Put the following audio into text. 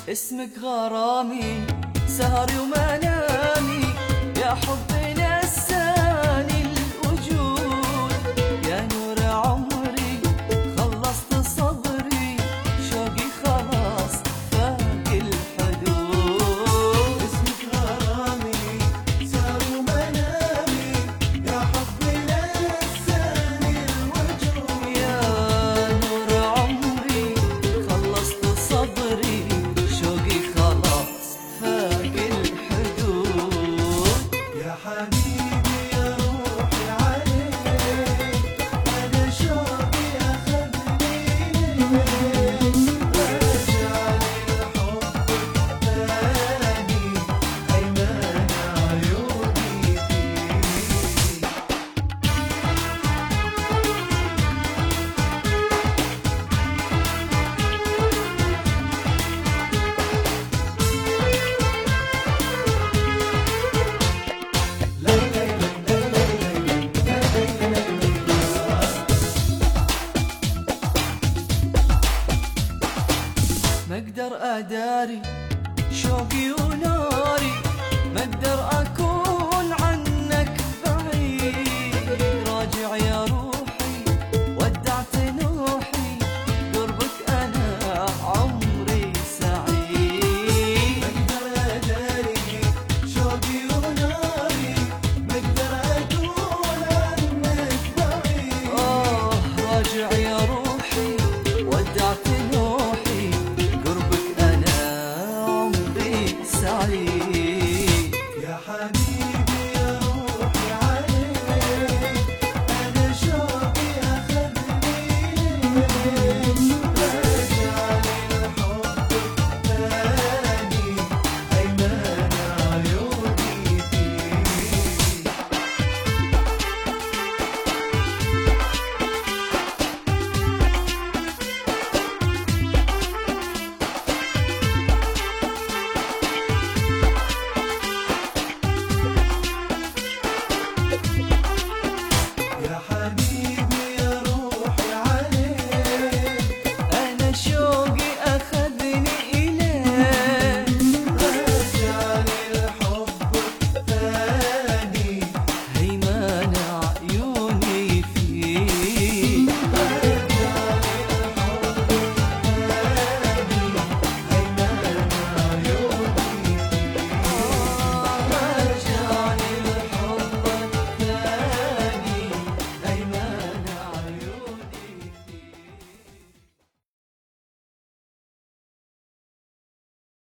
اسمك غرامي سهري ومنامي يا حبي نساني الوجود يا نور عمري خلصت صبري شوقي خلاص فاق الحدود اسمك غرامي سهر ومنامي يا حبي لساني الوجود يا نور عمري خلصت صبري شوقي خلاص فاق الحدود يا حبيبي يا روحي عليك أنا شوقي أخذني رجع لي حبك تاني أيمن عيوني فيك ما اقدر اداري شوقي وناري ما اقدر اكون عنك بعيد راجع يا روحي ودعت نوحي قربك انا عمري سعيد أقدر أداري شوقي وناري مقدر أكون عنك بعيد آه راجع يا روحي ودعت نوحي قربك أنا عمري سعيد يا حبيبي يا روحي عليك أنا شوقي أخذني